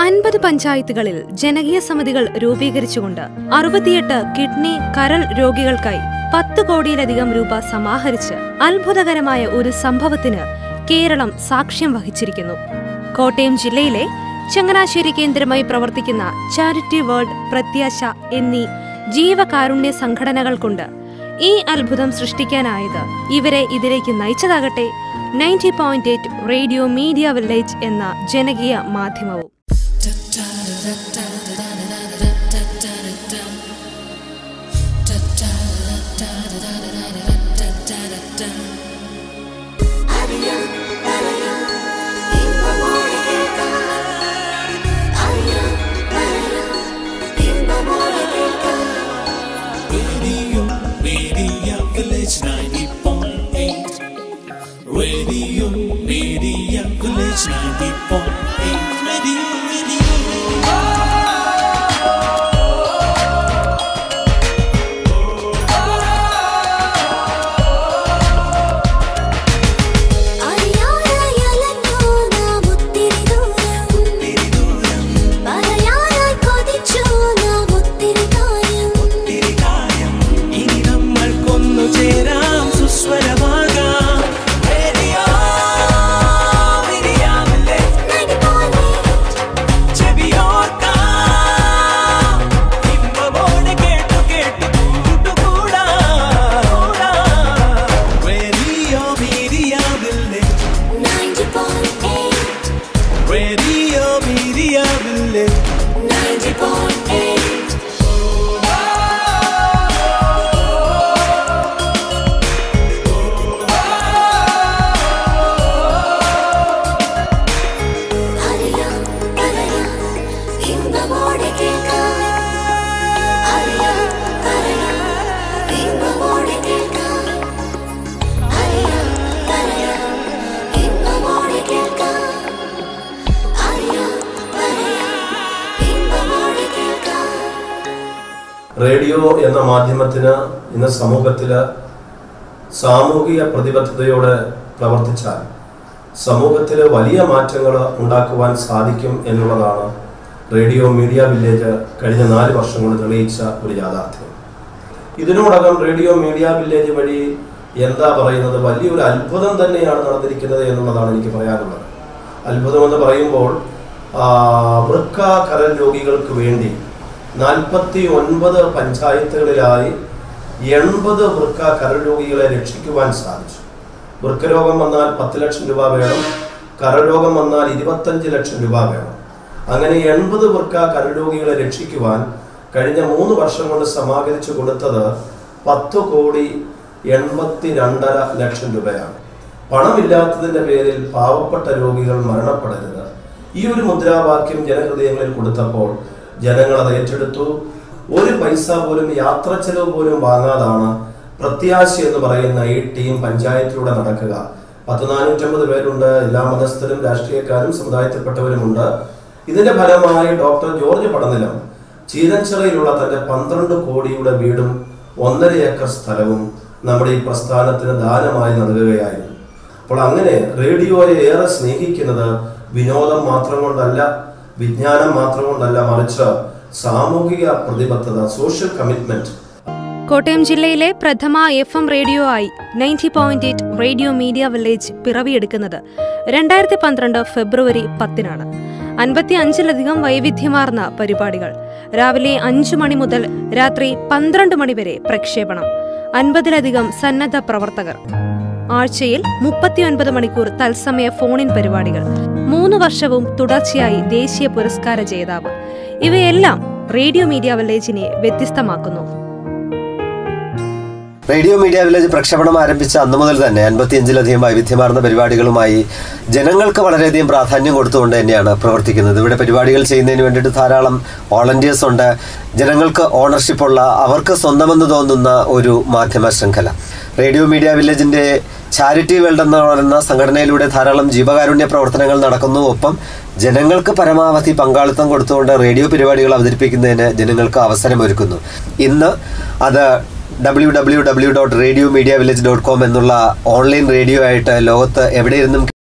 അൻപത് പഞ്ചായത്തുകളിൽ ജനകീയ സമിതികൾ രൂപീകരിച്ചുകൊണ്ട് അറുപത്തിയെട്ട് കിഡ്നി കരൾ രോഗികൾക്കായി പത്ത് കോടിയിലധികം രൂപ സമാഹരിച്ച് അത്ഭുതകരമായ ഒരു സംഭവത്തിന് കേരളം സാക്ഷ്യം വഹിച്ചിരിക്കുന്നു കോട്ടയം ജില്ലയിലെ ചങ്ങനാശ്ശേരി കേന്ദ്രമായി പ്രവർത്തിക്കുന്ന ചാരിറ്റി വേൾഡ് പ്രത്യാശ എന്നീ ജീവകാരുണ്യ സംഘടനകൾ കൊണ്ട് ഈ അത്ഭുതം സൃഷ്ടിക്കാനായത് ഇവരെ ഇതിലേക്ക് നയിച്ചതാകട്ടെ ninety point eight radio media village എന്ന ജനകീയ മാധ്യമവും Radio, Media Village 90.8. Radio, Media Village 90.8. Radio, Radio. അറിയാനായലഞ്ഞു നാം ഒത്തിരി ദൂരം. പറയാനായി കൊതിച്ചു നാം ഒത്തിരി കാര്യം. ഇനി നമ്മൾക്കൊന്നു ചേരാം സുസ്വരമാകാം Radio, Media Village. നടിപോലെ ചെവിയോർക്കാം. ഇമ്പമോടെ കേട്ടു കേട്ടു കൂട്ടുകൂടാം. Radio Media Village. 90.8, Radio Media Village. 90.8. അറിയാം, പറയാം, ഇമ്പമോടെ കേൾക്കാം. അറിയാം, പറയാം, ഇമ്പമോടെ കേൾക്കാം. അറിയാം, പറയാം, ഇമ്പമോടെ കേൾക്കാം. അറിയാം, പറയാം, ഇമ്പമോടെ കേൾക്കാം. റേഡിയോ എന്ന മാധ്യമത്തിന് ഇന്ന് സമൂഹത്തില് സാമൂഹിക പ്രതിബദ്ധതയോടെ പ്രവർത്തിച്ചാൽ സമൂഹത്തിൽ വലിയ മാറ്റങ്ങൾ ഉണ്ടാക്കുവാൻ സാധിക്കും എന്നുള്ളതാണ് റേഡിയോ മീഡിയ വില്ലേജ് കഴിഞ്ഞ നാല് വർഷം കൊണ്ട് തെളിയിച്ച ഒരു യാഥാർത്ഥ്യം ഇതിനോടകം റേഡിയോ മീഡിയ വില്ലേജ് വഴി എന്താ പറയുന്നത് വലിയൊരു അത്ഭുതം തന്നെയാണ് നടന്നിരിക്കുന്നത് എന്നുള്ളതാണ് എനിക്ക് പറയാനുള്ളത് അത്ഭുതം എന്ന് പറയുമ്പോൾ ആ, വൃക്ക കരൽ രോഗികൾക്ക് വേണ്ടി നാൽപ്പത്തി ഒൻപത് പഞ്ചായത്തുകളിലായി എൺപത് വൃക്ക കരൾ രോഗികളെ രക്ഷിക്കുവാൻ സാധിച്ചു വൃക്കരോഗം വന്നാൽ പത്ത് ലക്ഷം രൂപ വേണം കരൾ രോഗം വന്നാൽ ഇരുപത്തഞ്ച് ലക്ഷം രൂപ വേണം അങ്ങനെ എൺപത് വൃക്ക കരൾ രോഗികളെ രക്ഷിക്കുവാൻ കഴിഞ്ഞ മൂന്ന് വർഷം കൊണ്ട് സമാഹരിച്ചു കൊടുത്തത് പത്ത് കോടി എൺപത്തി രണ്ടര ലക്ഷം രൂപയാണ് പണമില്ലാത്തതിന്റെ പേരിൽ പാവപ്പെട്ട രോഗികൾ മരണപ്പെടരുത് ഈ ഒരു മുദ്രാവാക്യം ജനഹൃദയങ്ങളിൽ കൊടുത്തപ്പോൾ ജനങ്ങൾ അത് ഏറ്റെടുത്തു ഒരു പൈസ പോലും യാത്ര ചെലവ് പോലും വാങ്ങാതാണ് പ്രത്യാശ എന്ന് പറയുന്ന ഈ ടീം പഞ്ചായത്തിലൂടെ നടക്കുക പത്ത് നാനൂറ്റമ്പത് പേരുണ്ട് എല്ലാ മതസ്ഥരും രാഷ്ട്രീയക്കാരും സമുദായത്തിൽപ്പെട്ടവരുമുണ്ട് ഇതിന്റെ ഫലമായി ഡോക്ടർ ജോർജ് പടനിലം ചീരഞ്ചിറയിലുള്ള തന്റെ പന്ത്രണ്ട് കോടിയുടെ വീടും ഒന്നര ഏക്കർ സ്ഥലവും നമ്മുടെ ഈ പ്രസ്ഥാനത്തിന് ദാനമായി നൽകുകയായിരുന്നു അപ്പോൾ അങ്ങനെ റേഡിയോയെ ഏറെ സ്നേഹിക്കുന്നത് വിനോദം മാത്രം കൊണ്ടല്ല വിജ്ഞാനം മാത്രം കൊണ്ടല്ല മറിച്ച് സാമൂഹിക പ്രതിബദ്ധത സോഷ്യൽ കമ്മിറ്റ്മെന്റ് കോട്ടയം ജില്ലയിലെ പ്രഥമ എഫ് എം റേഡിയോ ആയി ninety point eight radio media village പിറവിയെടുക്കുന്നത് രണ്ടായിരത്തി പന്ത്രണ്ട് ഫെബ്രുവരി പത്തിനാണ് അൻപത്തി അഞ്ചിലധികം വൈവിധ്യമാർന്ന പരിപാടികൾ രാവിലെ അഞ്ചു മണി മുതൽ രാത്രി പന്ത്രണ്ട് മണി വരെ പ്രക്ഷേപണം അൻപതിലധികം സന്നദ്ധ പ്രവർത്തകർ ആഴ്ചയിൽ മുപ്പത്തിയൊൻപത് മണിക്കൂർ തത്സമയ ഫോണിൻ പരിപാടികൾ മൂന്ന് വർഷവും തുടർച്ചയായി ദേശീയ പുരസ്കാര ജേതാവ് ഇവയെല്ലാം റേഡിയോ മീഡിയ വില്ലേജിനെ വ്യത്യസ്തമാക്കുന്നു റേഡിയോ മീഡിയ വില്ലേജ് പ്രക്ഷേപണം ആരംഭിച്ച അന്നു മുതൽ തന്നെ അൻപത്തിയഞ്ചിലധികം വൈവിധ്യമാർന്ന പരിപാടികളുമായി ജനങ്ങൾക്ക് വളരെയധികം പ്രാധാന്യം കൊടുത്തുകൊണ്ട് തന്നെയാണ് പ്രവർത്തിക്കുന്നത് ഇവിടെ പരിപാടികൾ ചെയ്യുന്നതിന് വേണ്ടിയിട്ട് ധാരാളം വോളണ്ടിയേഴ്സ് ഉണ്ട് ജനങ്ങൾക്ക് ഓണർഷിപ്പ് ഉള്ള അവർക്ക് സ്വന്തമെന്ന് തോന്നുന്ന ഒരു മാധ്യമ ശൃംഖല റേഡിയോ മീഡിയ വില്ലേജിന്റെ ചാരിറ്റി വേൾഡ് എന്ന് പറയുന്ന സംഘടനയിലൂടെ ധാരാളം ജീവകാരുണ്യ പ്രവർത്തനങ്ങൾ നടക്കുന്നു ഒപ്പം ജനങ്ങൾക്ക് പരമാവധി പങ്കാളിത്തം കൊടുത്തുകൊണ്ട് റേഡിയോ പരിപാടികൾ അവതരിപ്പിക്കുന്നതിന് ജനങ്ങൾക്ക് അവസരമൊരുക്കുന്നു ഇന്ന് അത് W W W dot radio media village dot com എന്നുള്ള ഓൺലൈൻ റേഡിയോ ആയിട്ട് ലോകത്ത് എവിടെയിരുന്നും